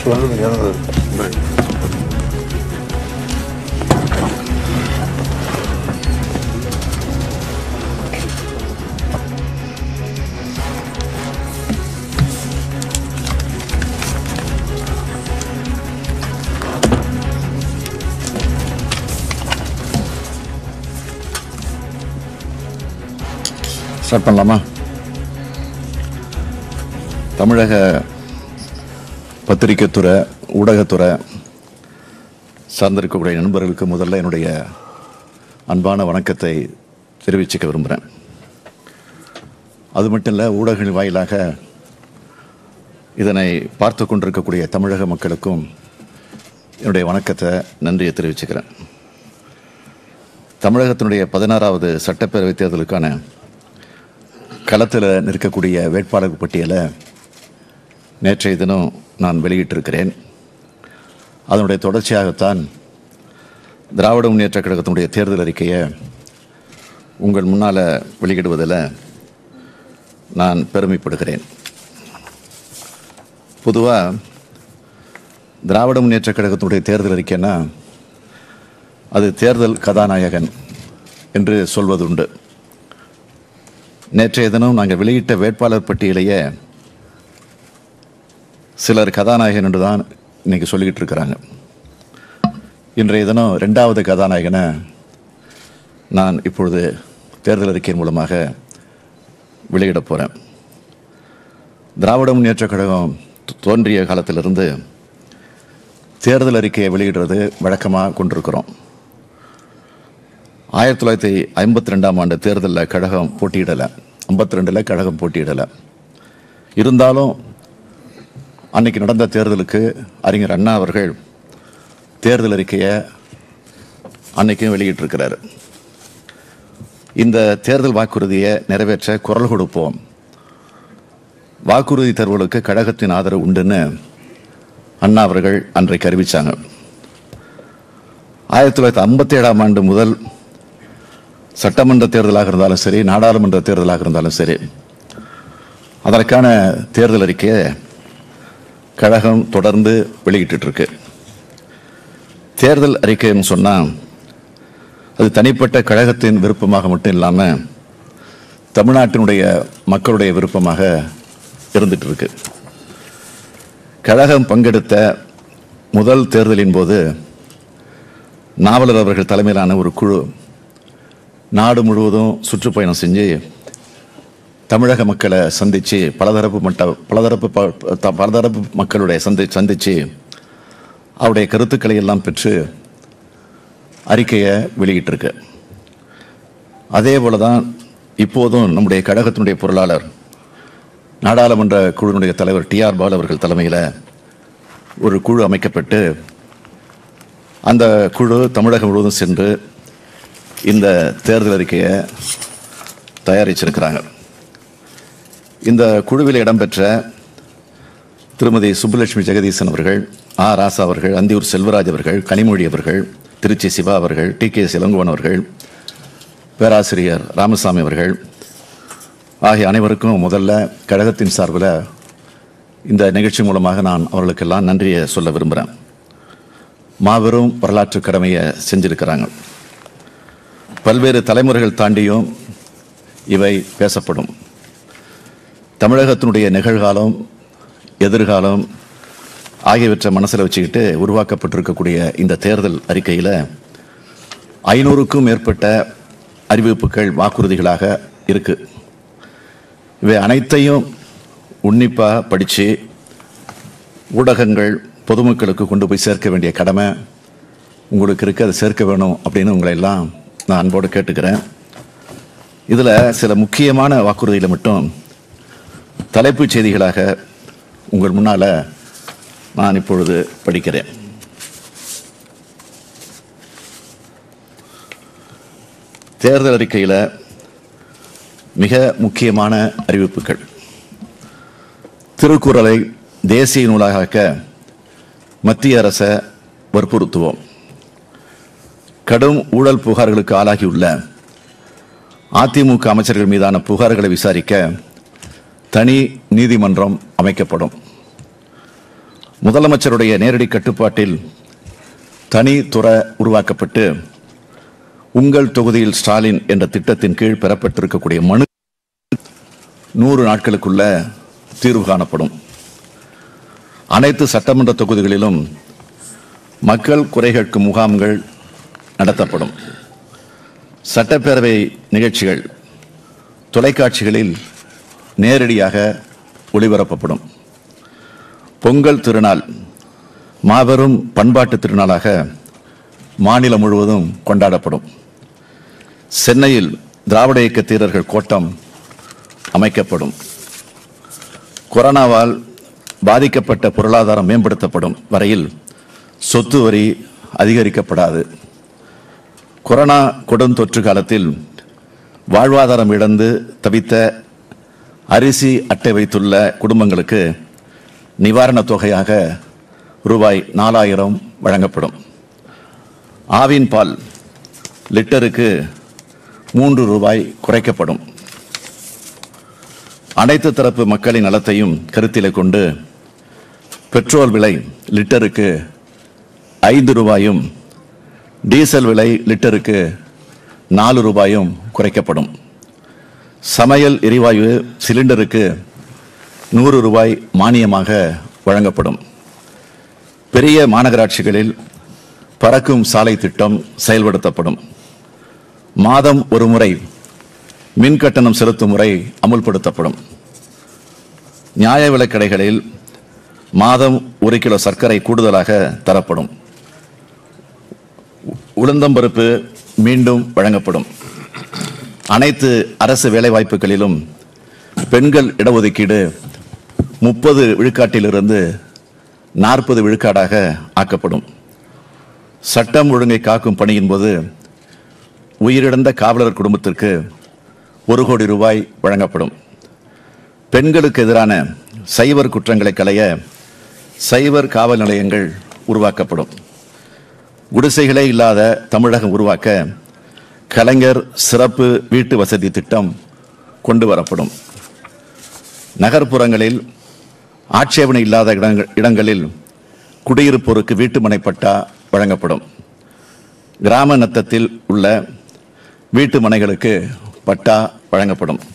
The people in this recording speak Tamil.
சொல்லுங்க யாராவது ஸ்டார்ட் பண்ணலாமா தமிழக பத்திரிகைத்துறை ஊடகத்துறை சார்ந்திருக்கக்கூடிய நண்பர்களுக்கு முதல்ல என்னுடைய அன்பான வணக்கத்தை தெரிவிச்சுக்க விரும்புகிறேன் அது மட்டும் இல்லை ஊடகங்கள் வாயிலாக இதனை பார்த்து கொண்டிருக்கக்கூடிய தமிழக மக்களுக்கும் என்னுடைய வணக்கத்தை நன்றியை தெரிவிச்சுக்கிறேன் தமிழகத்தினுடைய பதினாறாவது சட்டப்பேரவைத் தேர்தலுக்கான களத்தில் நிற்கக்கூடிய வேட்பாளர் பட்டியலை நேற்றைய தினம் நான் வெளியிட்டிருக்கிறேன் அதனுடைய தொடர்ச்சியாகத்தான் திராவிட முன்னேற்ற கழகத்தினுடைய தேர்தல் அறிக்கையை உங்கள் முன்னால் வெளியிடுவதில் நான் பெருமைப்படுகிறேன் பொதுவாக திராவிட முன்னேற்ற கழகத்தினுடைய தேர்தல் அறிக்கைன்னா அது தேர்தல் கதாநாயகன் என்று சொல்வதுண்டு நேற்றைய தினம் நாங்கள் வெளியிட்ட வேட்பாளர் பட்டியலையே சிலர் கதாநாயகன் என்று தான் இன்னைக்கு சொல்லிக்கிட்டு இருக்கிறாங்க இன்றைய தினம் ரெண்டாவது கதாநாயகனை நான் இப்பொழுது தேர்தல் அறிக்கையின் மூலமாக வெளியிட போகிறேன் திராவிட முன்னேற்ற கழகம் தோ- தோன்றிய காலத்திலிருந்து தேர்தல் அறிக்கையை வெளியிடுறது வழக்கமாக கொண்டிருக்கிறோம் ஆயிரத்தி தொள்ளாயிரத்தி ஐம்பத்தி ரெண்டாம் ஆண்டு தேர்தலில் கழகம் போட்டியிடலை ஐம்பத்தி ரெண்டில் கழகம் போட்டியிடலை இருந்தாலும் அன்னைக்கு நடந்த தேர்தலுக்கு அறிஞர் அண்ணா அவர்கள் தேர்தல் அறிக்கையை அன்னைக்கும் வெளியிட்டிருக்கிறாரு இந்த தேர்தல் வாக்குறுதியை நிறைவேற்ற குரல் கொடுப்போம் வாக்குறுதி தருவதற்கு கழகத்தின் ஆதரவு உண்டுன்னு அண்ணா அவர்கள் அன்றைக்கு அறிவிச்சாங்க ஆயிரத்தி தொள்ளாயிரத்தி ஐம்பத்தி ஏழாம் ஆண்டு முதல் சட்டமன்ற தேர்தலாக இருந்தாலும் சரி நாடாளுமன்ற தேர்தலாக இருந்தாலும் சரி அதற்கான தேர்தல் அறிக்கையை கழகம் தொடர்ந்து வெளியிட்டு இருக்கு தேர்தல் அறிக்கைன்னு சொன்னால் அது தனிப்பட்ட கழகத்தின் விருப்பமாக மட்டும் இல்லாமல் தமிழ்நாட்டினுடைய மக்களுடைய விருப்பமாக இருந்துட்டு இருக்கு கழகம் பங்கெடுத்த முதல் தேர்தலின் போது நாவலர் அவர்கள் தலைமையிலான ஒரு குழு நாடு முழுவதும் சுற்றுப்பயணம் செஞ்சு தமிழக மக்களை சந்தித்து பலதரப்பு மட்ட பலதரப்பு ப- த- பலதரப்பு மக்களுடைய சந்தி சந்தித்து அவருடைய கருத்துக்களை எல்லாம் பெற்று அறிக்கையை வெளியிட்டிருக்கு அதே போல தான் இப்போதும் நம்முடைய கழகத்தினுடைய பொருளாளர் நாடாளுமன்ற குழுவினுடைய தலைவர் டி ஆர் பால் அவர்கள் தலைமையில் ஒரு குழு அமைக்கப்பட்டு அந்த குழு தமிழகம் முழுவதும் சென்று இந்த தேர்தல் அறிக்கையை தயாரிச்சிருக்கிறாங்க இந்த குழுவில் இடம்பெற்ற திருமதி சுப்புலட்சுமி ஜெகதீசன் அவர்கள் ஆ ராசா அவர்கள் அந்தியூர் செல்வராஜ் அவர்கள் கனிமொழி அவர்கள் திருச்சி சிவா அவர்கள் டி கே இளங்குவன் அவர்கள் பேராசிரியர் ராமசாமி அவர்கள் ஆகிய அனைவருக்கும் முதல்ல கழகத்தின் சார்பில் இந்த நிகழ்ச்சி மூலமாக நான் அவர்களுக்கெல்லாம் நன்றியை சொல்ல விரும்புகிறேன் மாபெரும் வரலாற்று கடமையை செஞ்சிருக்கிறாங்க பல்வேறு தலைமுறைகள் தாண்டியும் இவை பேசப்படும் தமிழகத்தினுடைய நிகழ்காலம் எதிர்காலம் ஆகியவற்றை மனசில் வச்சுக்கிட்டு உருவாக்கப்பட்டிருக்கக்கூடிய இந்த தேர்தல் அறிக்கையில் ஐநூறுக்கும் மேற்பட்ட அறிவிப்புகள் வாக்குறுதிகளாக இருக்கு இவை அனைத்தையும் உன்னிப்பாக படித்து ஊடகங்கள் பொதுமக்களுக்கு கொண்டு போய் சேர்க்க வேண்டிய கடமை உங்களுக்கு இருக்கு அதை சேர்க்க வேணும் அப்படின்னு உங்களை எல்லாம் நான் அன்போடு கேட்டுக்கிறேன் இதில் சில முக்கியமான வாக்குறுதிகளை மட்டும் தலைப்புச் செய்திகளாக உங்கள் முன்னால் நான் இப்பொழுது படிக்கிறேன் தேர்தல் அறிக்கையில் மிக முக்கியமான அறிவிப்புகள் திருக்குறளை தேசிய நூலாக மத்திய அரசை வற்புறுத்துவோம் கடும் ஊழல் புகார்களுக்கு ஆளாகியுள்ள அதிமுக அமைச்சர்கள் மீதான புகார்களை விசாரிக்க தனி நீதிமன்றம் அமைக்கப்படும் முதலமைச்சருடைய நேரடி கட்டுப்பாட்டில் தனி துறை உருவாக்கப்பட்டு உங்கள் தொகுதியில் ஸ்டாலின் என்ற திட்டத்தின் கீழ் பெறப்பட்டிருக்கக்கூடிய மனு நூறு நாட்களுக்குள்ள தீர்வு காணப்படும் அனைத்து சட்டமன்ற தொகுதிகளிலும் மக்கள் குறை கேட்கும் முகாம்கள் நடத்தப்படும் சட்டப்பேரவை நிகழ்ச்சிகள் தொலைக்காட்சிகளில் நேரடியாக ஒளிபரப்பப்படும் பொங்கல் திருநாள் மாபெரும் பண்பாட்டு திருநாளாக மாநிலம் முழுவதும் கொண்டாடப்படும் சென்னையில் திராவிட இயக்க தீரர்கள் கோட்டம் அமைக்கப்படும் கொரோனாவால் பாதிக்கப்பட்ட பொருளாதாரம் மேம்படுத்தப்படும் வரையில் சொத்து வரி அதிகரிக்கப்படாது கொரோனா கொடுந்தொற்று காலத்தில் வாழ்வாதாரம் இழந்து தவித்த அரிசி அட்டை வைத்துள்ள குடும்பங்களுக்கு நிவாரணத் தொகையாக ரூபாய் நாலாயிரம் வழங்கப்படும் ஆவின் பால் லிட்டருக்கு மூன்று ரூபாய் குறைக்கப்படும் அனைத்து தரப்பு மக்களின் நலத்தையும் கருத்திலே கொண்டு பெட்ரோல் விலை லிட்டருக்கு ஐந்து ரூபாயும் டீசல் விலை லிட்டருக்கு நாலு ரூபாயும் குறைக்கப்படும் சமையல் எரிவாயு சிலிண்டருக்கு நூறு ரூபாய் மானியமாக வழங்கப்படும் பெரிய மாநகராட்சிகளில் பறக்கும் சாலை திட்டம் செயல்படுத்தப்படும் மாதம் ஒரு முறை மின் கட்டணம் செலுத்தும் முறை அமுல்படுத்தப்படும் நியாய விலைக் கடைகளில் மாதம் ஒரு கிலோ சர்க்கரை கூடுதலாக தரப்படும் உளுந்தம்பருப்பு மீண்டும் வழங்கப்படும் அனைத்து அரசு வேலைவாய்ப்புகளிலும் பெண்கள் இடஒதுக்கீடு முப்பது விழுக்காட்டிலிருந்து நாற்பது விழுக்காடாக ஆக்கப்படும் சட்டம் ஒழுங்கை காக்கும் பணியின் போது உயிரிழந்த காவலர் குடும்பத்திற்கு ஒரு கோடி ரூபாய் வழங்கப்படும் பெண்களுக்கு எதிரான சைபர் குற்றங்களை களைய சைபர் காவல் நிலையங்கள் உருவாக்கப்படும் குடிசைகளே இல்லாத தமிழகம் உருவாக்க கலைஞர் சிறப்பு வீட்டு வசதி திட்டம் கொண்டு வரப்படும் நகர்ப்புறங்களில் ஆட்சேபனை இல்லாத இடங்கள் இடங்களில் குடியிருப்போருக்கு வீட்டுமனை பட்டா வழங்கப்படும் கிராம நத்தத்தில் உள்ள வீட்டு மனைகளுக்கு பட்டா வழங்கப்படும்